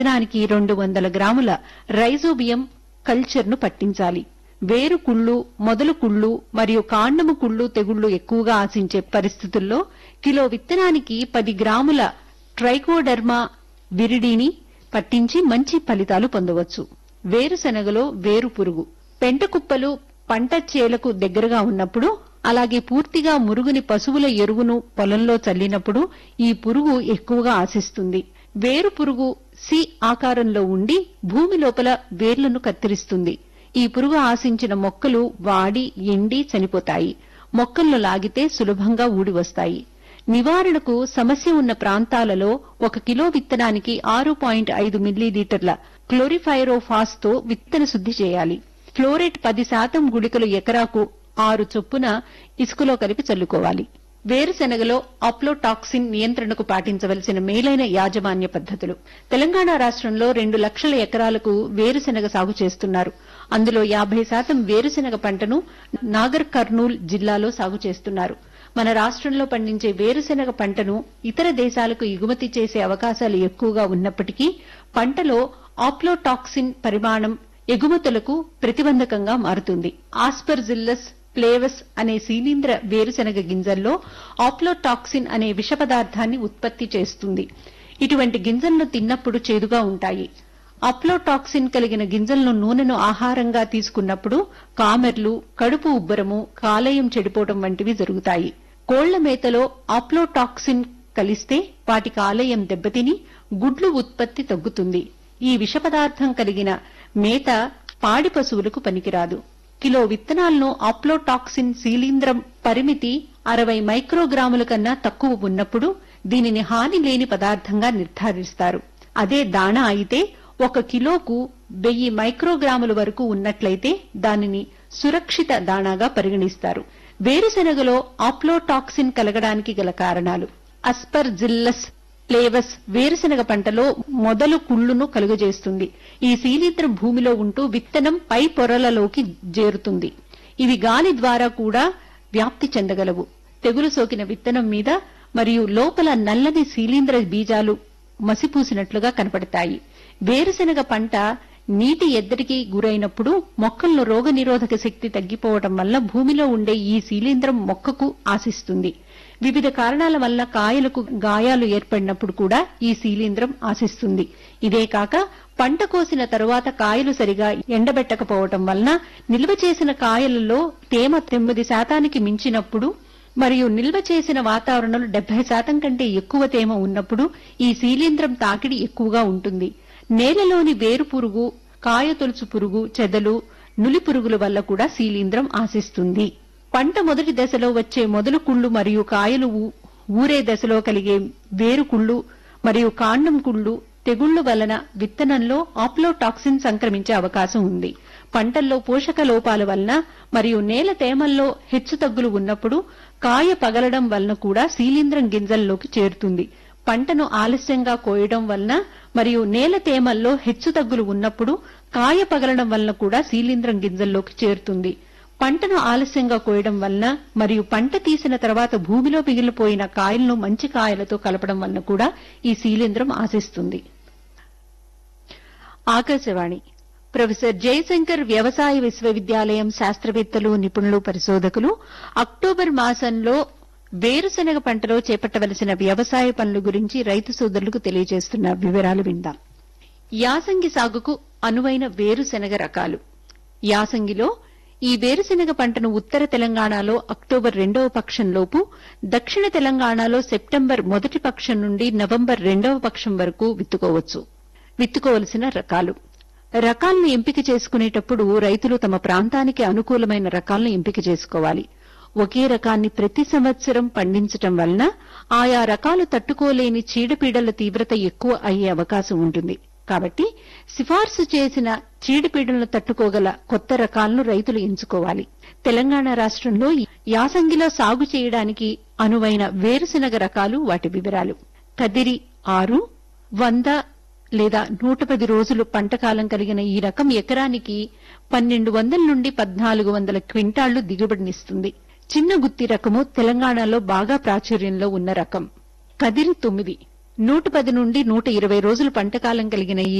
దినానికి రెండు వందల గ్రాముల రైజోబియం కల్చర్ను పట్టించాలి వేరు కుళ్ళు మొదలు కుళ్ళు మరియు కాండము కుళ్ళు తెగుళ్లు ఎక్కువగా ఆశించే పరిస్థితుల్లో కిలో విత్తనానికి పది గ్రాముల ట్రైకోడర్మా విరిడిని పట్టించి మంచి ఫలితాలు పొందవచ్చు వేరుశనగలో వేరు పురుగు పెంట కుప్పలు పంట చేలకు దగ్గరగా ఉన్నప్పుడు అలాగే పూర్తిగా మురుగుని పశువుల ఎరువును పొలంలో చల్లినప్పుడు ఈ పురుగు ఎక్కువగా ఆశిస్తుంది వేరు పురుగు సి ఆకారంలో ఉండి భూమి లోపల వేర్లను కత్తిరిస్తుంది ఈ పురుగు ఆశించిన మొక్కలు వాడి ఎండి చనిపోతాయి మొక్కలను లాగితే సులభంగా ఊడి వస్తాయి నివారణకు సమస్య ఉన్న ప్రాంతాలలో ఒక కిలో విత్తనానికి ఆరు పాయింట్ ఐదు మిల్లీలీటర్ల క్లోరిఫైరోఫాస్ తో విత్తన శుద్ధి చేయాలి ఫ్లోరేట్ పది శాతం గుళికలు ఎకరాకు ఆరు చొప్పున ఇసుకలో కలిపి చల్లుకోవాలి వేరుశెనగలో అప్లోటాక్సిన్ నియంత్రణకు పాటించవలసిన మేలైన యాజమాన్య పద్ధతులు తెలంగాణ రాష్ట్రంలో రెండు లక్షల ఎకరాలకు వేరుశెనగ సాగు చేస్తున్నారు అందులో యాభై శాతం వేరుశెనగ పంటను నాగర్ కర్నూల్ జిల్లాలో సాగు చేస్తున్నారు మన రాష్ట్రంలో పండించే వేరుశెనగ పంటను ఇతర దేశాలకు ఎగుమతి చేసే అవకాశాలు ఎక్కువగా ఉన్నప్పటికీ పంటలో ఆప్లోటాక్సిన్ పరిమాణం ఎగుమతులకు ప్రతిబంధకంగా మారుతుంది ఆస్పర్జిల్లస్ ప్లేవస్ అనే శీలీంద్ర వేరుశెనగ గింజల్లో ఆప్లోటాక్సిన్ అనే విష పదార్థాన్ని ఉత్పత్తి చేస్తుంది ఇటువంటి గింజలను తిన్నప్పుడు చేదుగా ఉంటాయి అప్లోటాక్సిన్ కలిగిన గింజలను నూనెను ఆహారంగా తీసుకున్నప్పుడు కామెర్లు కడుపు ఉబ్బరము కాలేయం చెడిపోవడం వంటివి జరుగుతాయి కోళ్ల మేతలో ఆప్లోటాక్సిన్ కలిస్తే వాటి కాలేయం దెబ్బతిని గుడ్లు ఉత్పత్తి తగ్గుతుంది ఈ విష పదార్థం కలిగిన మేత పాడి పశువులకు పనికిరాదు కిలో విత్తనాలను ఆప్లోటాక్సిన్ శీలీంద్రం పరిమితి అరవై మైక్రోగ్రాముల కన్నా తక్కువ ఉన్నప్పుడు దీనిని హాని లేని పదార్థంగా నిర్ధారిస్తారు అదే దాణా అయితే ఒక కిలోకు వెయ్యి మైక్రోగ్రాముల వరకు ఉన్నట్లయితే దానిని సురక్షిత దాణాగా పరిగణిస్తారు వేరుశెనగలో ఆప్లోటాక్సిన్ కలగడానికి గల కారణాలు అస్పర్జిల్లస్ ప్లేవస్ వేరుశెనగ పంటలో మొదలు కుళ్ళును కలుగజేస్తుంది ఈ శీలింద్రం భూమిలో ఉంటూ విత్తనం పై పొరలలోకి చేరుతుంది ఇవి గాలి ద్వారా కూడా వ్యాప్తి చెందగలవు తెగులు సోకిన విత్తనం మీద మరియు లోపల నల్లని శీలీంద్ర బీజాలు మసిపూసినట్లుగా కనపడతాయి వేరుశెనగ పంట నీటి ఎద్దడికి గురైనప్పుడు మొక్కల్లో రోగనిరోధక శక్తి తగ్గిపోవటం వల్ల భూమిలో ఉండే ఈ శీలీంద్రం మొక్కకు ఆశిస్తుంది వివిధ కారణాల వల్ల కాయలకు గాయాలు ఏర్పడినప్పుడు కూడా ఈ శీలీంద్రం ఆశిస్తుంది ఇదే కాక పంట కోసిన తరువాత కాయలు సరిగా ఎండబెట్టకపోవటం వలన నిల్వ చేసిన కాయలలో తేమ తొమ్మిది శాతానికి మించినప్పుడు మరియు నిల్వ చేసిన వాతావరణంలో డెబ్బై శాతం కంటే ఎక్కువ తేమ ఉన్నప్పుడు ఈ శీలీంద్రం తాకిడి ఎక్కువగా ఉంటుంది నేలలోని వేరు పురుగు కాయ తొలుచు పురుగు చెదలు నులి పురుగుల వల్ల కూడా శీలీంద్రం ఆశిస్తుంది పంట మొదటి దశలో వచ్చే మొదలు కుళ్ళు మరియు కాయలు ఊ- ఊరే దశలో కలిగే వేరు కుళ్ళు మరియు కాండం కుళ్ళు తెగుళ్లు వలన విత్తనంలో ఆప్లోటాక్సిన్ సంక్రమించే అవకాశం ఉంది పంటల్లో పోషక లోపాల వలన మరియు నేల తేమల్లో హెచ్చుతగ్గులు ఉన్నప్పుడు కాయ పగలడం వలన కూడా శీలీంద్రం గింజల్లోకి చేరుతుంది పంటను ఆలస్యంగా కోయడం వలన మరియు నేల తేమల్లో హెచ్చుతగ్గులు ఉన్నప్పుడు కాయ పగలడం వలన కూడా శీలీంద్రం గింజల్లోకి చేరుతుంది పంటను ఆలస్యంగా కోయడం వలన మరియు పంట తీసిన తర్వాత భూమిలో మిగిలిపోయిన కాయలను మంచి కాయలతో కలపడం వలన కూడా ఈ శీలీంద్రం ఆశిస్తుంది ఆకాశవాణి ప్రొఫెసర్ జయశంకర్ వ్యవసాయ విశ్వవిద్యాలయం శాస్త్రవేత్తలు నిపుణులు పరిశోధకులు అక్టోబర్ మాసంలో వేరుశెనగ పంటలో చేపట్టవలసిన వ్యవసాయ పనుల గురించి రైతు సోదరులకు తెలియజేస్తున్న వివరాలు విందాం యాసంగి సాగుకు అనువైన వేరుశెనగ రకాలు యాసంగిలో ఈ వేరుశెనగ పంటను ఉత్తర తెలంగాణలో అక్టోబర్ రెండవ పక్షంలోపు దక్షిణ తెలంగాణలో సెప్టెంబర్ మొదటి పక్షం నుండి నవంబర్ రెండవ పక్షం వరకు విత్తుకోవచ్చు విత్తుకోవలసిన రకాలు రకాలను ఎంపిక చేసుకునేటప్పుడు రైతులు తమ ప్రాంతానికి అనుకూలమైన రకాలను ఎంపిక చేసుకోవాలి ఒకే రకాన్ని ప్రతి సంవత్సరం పండించటం వలన ఆయా రకాలు తట్టుకోలేని చీడపీడల తీవ్రత ఎక్కువ అయ్యే అవకాశం ఉంటుంది కాబట్టి సిఫార్సు చేసిన చీడపీడలను తట్టుకోగల కొత్త రకాలను రైతులు ఎంచుకోవాలి తెలంగాణ రాష్ట్రంలో యాసంగిలో సాగు చేయడానికి అనువైన వేరుశెనగ రకాలు వాటి వివరాలు కదిరి ఆరు వంద లేదా నూట పది రోజులు పంటకాలం కలిగిన ఈ రకం ఎకరానికి పన్నెండు వందల నుండి పద్నాలుగు వందల క్వింటాళ్లు దిగుబడినిస్తుంది చిన్న గుత్తి రకము తెలంగాణలో బాగా ప్రాచుర్యంలో ఉన్న రకం కదిరి తొమ్మిది నూట పది నుండి నూట ఇరవై రోజులు పంటకాలం కలిగిన ఈ